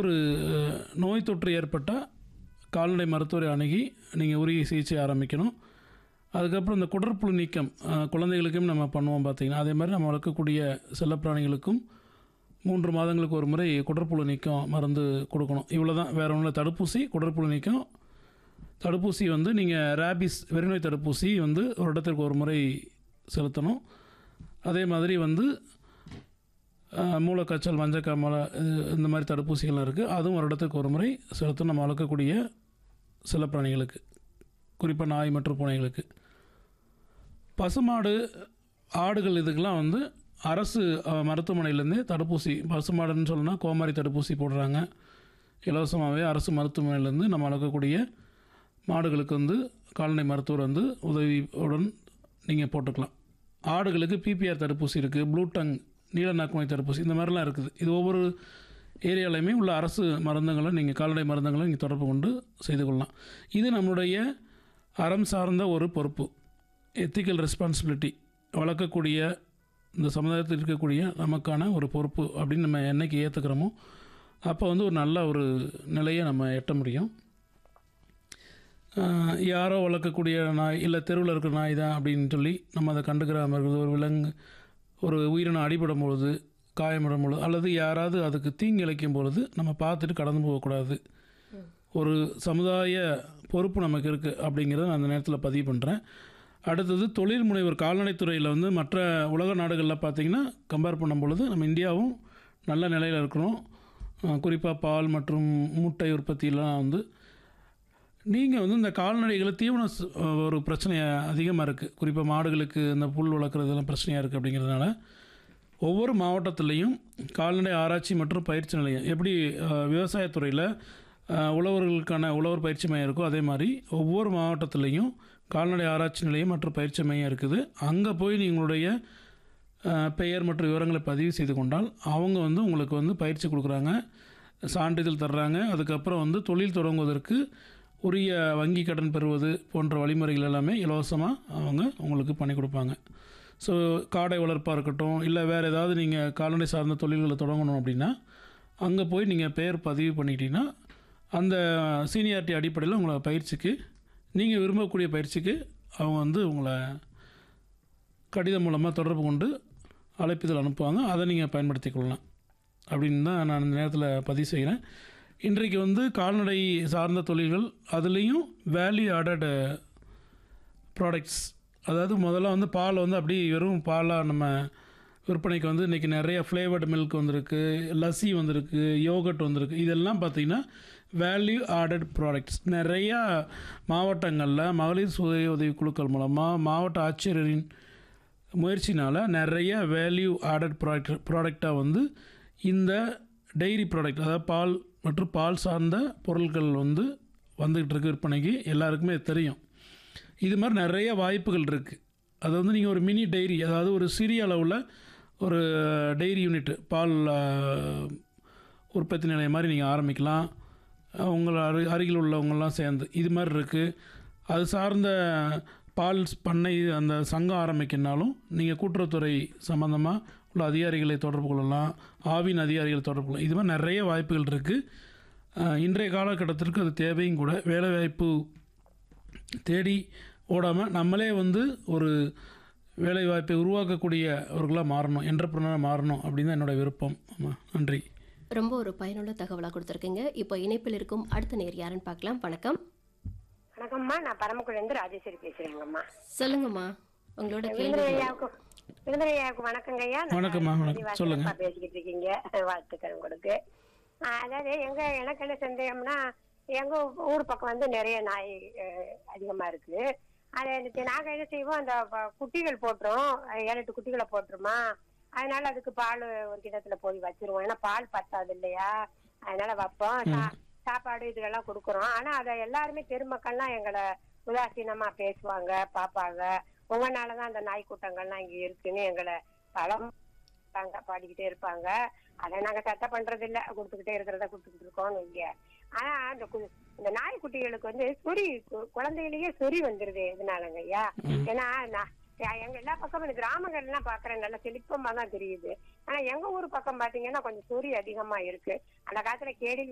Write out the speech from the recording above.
ஒரு அஹ், நோய் தொற்று ஏற்பட்டால் கால்நடை மருத்துவரை அணுகி நீங்கள் உரிய சிகிச்சை ஆரம்பிக்கணும் அதுக்கப்புறம் இந்த குடற்புழு நீக்கம் அஹ், குழந்தைகளுக்கும் நம்ம பண்ணுவோம் பார்த்தீங்கன்னா அதே மாதிரி நம்ம வளர்க்கக்கூடிய செல்லப்பிராணிகளுக்கும் மூன்று மாதங்களுக்கு ஒரு முறை குடற்புழு நீக்கம் மருந்து கொடுக்கணும் இவ்வளோ தான் வேறு ஒன்றும் தடுப்பூசி குடற்புழு நீக்கம் தடுப்பூசி வந்து நீங்கள் ரேபிஸ் வெறிநோய் தடுப்பூசி வந்து ஒரு இடத்திற்கு ஒரு முறை செலுத்தணும் அதே மாதிரி வந்து அஹ், மூளைக்காய்ச்சல் மஞ்சக்காமலை இது- இந்த மாதிரி தடுப்பூசிகள்லாம் இருக்குது அதுவும் ஒரு இடத்துக்கு ஒரு முறை செலுத்தணும் நம்ம வளர்க்கக்கூடிய செல்லப்பிராணிகளுக்கு குறிப்பாக நாய் மற்றும் பூனைகளுக்கு பசுமாடு ஆடுகள் இதுக்கெல்லாம் வந்து அரசு அஹ், மருத்துவமனையிலேருந்தே தடுப்பூசி பசுமாடுன்னு சொல்லணும்னா கோமாரி தடுப்பூசி போடுறாங்க இலவசமாகவே அரசு மருத்துவமனையிலேருந்து நம்ம வளர்க்கக்கூடிய மாடுகளுக்கு வந்து கால்நடை மருத்துவர் வந்து உதவியுடன் நீங்கள் போட்டுக்கலாம் ஆடுகளுக்கு பிபிஆர் தடுப்பூசி இருக்குது ப்ளூ டங் நீல நாக்குநோய் தடுப்பூசி இந்த மாதிரிலாம் இருக்குது இது ஒவ்வொரு ஏரியாலையுமே உள்ள அரசு மருந்துகளை நீங்கள் கால்நடை மருந்துகளை நீங்கள் தொடர்பு கொண்டு செய்து கொள்ளலாம் இது நம்மளுடைய அறம் சார்ந்த ஒரு பொறுப்பு எத்திக்கல் ரெஸ்பான்சிபிலிட்டி வளர்க்கக்கூடிய இந்த சமுதாயத்தில் இருக்கக்கூடிய நமக்கான ஒரு பொறுப்பு அப்படின்னு நம்ம என்னைக்கு ஏற்றுக்கிறோமோ அப்போ வந்து ஒரு நல்ல ஒரு நிலையை நம்ம எட்ட முடியும் ஆஹ் யாரோ வளர்க்கக்கூடிய நாய் இல்லை தெருவில் இருக்கிற நாய் தான் அப்படின்னு சொல்லி நம்ம அதை கண்டுக்கிறாமல் இருக்கிறது ஒரு விலங்கு ஒரு உயிரினம் அடிபடும் பொழுது காயமிடும் பொழுது அல்லது யாராவது அதுக்கு தீங்கு இழைக்கும் பொழுது நம்ம பார்த்துட்டு கடந்து போகக்கூடாது ஒரு சமுதாய பொறுப்பு நமக்கு இருக்குது அப்படிங்கிறத நான் அந்த நேரத்தில் பதிவு பண்ணுறேன் அடுத்தது தொழில் முனைவர் கால்நடைத்துறையில் வந்து மற்ற உலக நாடுகளில் பார்த்திங்கன்னா கம்பேர் பண்ணும் பொழுது நம்ம இந்தியாவும் நல்ல நிலையில் இருக்கிறோம் குறிப்பாக பால் மற்றும் முட்டை உற்பத்தியெல்லாம் வந்து நீங்கள் வந்து இந்த கால்நடைகளை தீவன சு- ஒரு பிரச்சனை அதிகமாக இருக்குது குறிப்பாக மாடுகளுக்கு இந்த புல் வளர்க்குறதுலாம் பிரச்சனையாக இருக்குது அப்படிங்கிறதுனால ஒவ்வொரு மாவட்டத்துலேயும் கால்நடை ஆராய்ச்சி மற்றும் பயிற்சி நிலையம் எப்படி அஹ், விவசாயத்துறையில் அஹ், உழவர்களுக்கான உழவர் பயிற்சி மையம் இருக்கோ அதே மாதிரி ஒவ்வொரு மாவட்டத்துலேயும் கால்நடை ஆராய்ச்சி நிலையம் மற்றும் பயிற்சி மையம் இருக்குது அங்கே போய் நீங்களுடைய அஹ், பெயர் மற்றும் விவரங்களை பதிவு செய்து கொண்டால் அவங்க வந்து உங்களுக்கு வந்து பயிற்சி கொடுக்குறாங்க சான்றிதழ் தர்றாங்க அதுக்கப்புறம் வந்து தொழில் தொடங்குவதற்கு உரிய வங்கி கடன் பெறுவது போன்ற வழிமுறைகள் எல்லாமே இலவசமாக அவங்க உங்களுக்கு பண்ணி கொடுப்பாங்க ஸோ காடை வளர்ப்பாக இருக்கட்டும் இல்லை வேறு ஏதாவது நீங்கள் கால்நடை சார்ந்த தொழில்களை தொடங்கணும் அப்படின்னா அங்கே போய் நீங்கள் பெயர் பதிவு பண்ணிக்கிட்டீங்கன்னா அந்த சீனியாரிட்டி அடிப்படையில் உங்களை பயிற்சிக்கு நீங்கள் விரும்பக்கூடிய பயிற்சிக்கு அவங்க வந்து உங்களை கடிதம் மூலமாக தொடர்பு கொண்டு அழைப்பிதழ் அனுப்புவாங்க அதை நீங்கள் பயன்படுத்தி கொள்ளலாம் அப்படின்னு தான் நான் இந்த நேரத்தில் பதிவு செய்கிறேன் இன்றைக்கு வந்து கால்நடை சார்ந்த தொழில்கள் அதுலேயும் வேல்யூ ஆடட் ப்ராடக்ட்ஸ் அதாவது முதல்ல வந்து பால் வந்து அப்படி வெறும் பாலாக நம்ம விற்பனைக்கு வந்து இன்றைக்கி நிறைய ஃப்ளேவர்டு மில்க் வந்திருக்கு லஸ்ஸி வந்திருக்கு யோகட் வந்திருக்கு இதெல்லாம் பார்த்திங்கன்னா வேல்யூ ஆடட் ப்ராடக்ட்ஸ் நிறையா மாவட்டங்களில் மகளிர் சுய உதவி குழுக்கள் மூலமாக மாவட்ட ஆட்சியரின் முயற்சினால் நிறைய வேல்யூ ஆடட் ப்ராடக்ட் ப்ராடக்டாக வந்து இந்த டெய்ரி ப்ராடக்ட் அதாவது பால் மற்றும் பால் சார்ந்த பொருட்கள் வந்து வந்துக்கிட்டு இருக்கு விற்பனைக்கு எல்லாருக்குமே தெரியும் இது மாதிரி நிறைய வாய்ப்புகள் இருக்குது அது வந்து நீங்கள் ஒரு மினி டெய்ரி அதாவது ஒரு சிறிய அளவில் ஒரு டெய்ரி யூனிட் பால் ஆஹ், உற்பத்தி நிலையம் மாதிரி நீங்கள் ஆரம்பிக்கலாம் உங்கள் அரு அருகில் உள்ளவங்கெல்லாம் சேர்ந்து இது மாதிரி இருக்குது அது சார்ந்த பால் பண்ணை அந்த சங்கம் ஆரம்பிக்கனாலும் நீங்கள் கூட்டுறவுத்துறை சம்மந்தமாக உள்ள அதிகாரிகளை தொடர்பு கொள்ளலாம் ஆவின் அதிகாரிகளை தொடர்பு கொள்ளலாம் இது மாதிரி நிறைய வாய்ப்புகள் இருக்குது இன்றைய காலகட்டத்திற்கு அது தேவையும் கூட வேலைவாய்ப்பு தேடி ஓடாமல் நம்மளே வந்து ஒரு வேலைவாய்ப்பை உருவாக்கக்கூடியவர்களாக மாறணும் என்டர்பிரனராக மாறணும் அப்படின்னு தான் என்னோடய விருப்பம் ஆமாம் நன்றி ரொம்ப ஒரு பயனுள்ள தகவலாக கொடுத்துருக்கீங்க இப்போ இணைப்பில் இருக்கும் அடுத்த நேர் யாருன்னு பார்க்கலாம் வணக்கம் வணக்கம்மா நான் பரமக்குடிலேருந்து ராஜேஸ்வரி பேசுறேங்கம்மா சொல்லுங்கம்மா உங்களோட கேள்வி விருந்தரையாவுக்கு விருந்தரையாவுக்கு வணக்கங்க ஐயா நான் வணக்கம்மா, வணக்கம். ஆதிவாசி சொல்லுங்க. அப்பா பேசிக்கிட்டு இருக்கீங்க வாழ்த்துக்கள் உங்களுக்கு ஆ, அதாவது எங்க எனக்கு என்ன சந்தேகம்னா எங்க ஊர் பக்கம் வந்து நிறைய நாய் அஹ், அதிகமா இருக்கு அதை எனக்கு நாங்க என்ன செய்வோம் அந்த ப- குட்டிகள் போட்டுரும் அஹ், ஏழு எட்டு குட்டிகளை போட்டுருமா அதனால அதுக்கு பால் ஒரு கிணத்துல போய் வச்சிருவோம் ஏன்னா பால் பத்தாது இல்லையா அதனால வைப்போம் சா- சாப்பாடு இதெல்லாம் கொடுக்குறோம் ஆனா அதை எல்லாருமே தெருமக்கள்லாம் எங்களை உதாசீனமா பேசுவாங்க பாப்பாங்க உங்களாலதான் அந்த நாய் கூட்டங்கள்லாம் இங்க இருக்குன்னு எங்களை பலம் பாங்க பாடிக்கிட்டே இருப்பாங்க அதை நாங்க சட்டை பண்றது இல்ல கொடுத்துக்கிட்டே இருக்கிறத கொடுத்துக்கிட்டு இருக்கோம் இங்க ஆனா அந்த கு- இந்த நாய்க்குட்டிகளுக்கு வந்து சொறி கு- குழந்தையிலேயே சொறி வந்துருது எதனாலங்க ஐயா ஏன்னா நான் யா- எங்க எல்லா பக்கமும் இந்த கிராமங்கள் எல்லாம் பாக்குறேன் நல்ல செழிப்பமா தான் தெரியுது ஆனா எங்க ஊர் பக்கம் பாத்தீங்கன்னா கொஞ்சம் சொறி அதிகமா இருக்கு அந்த காலத்துல கேடி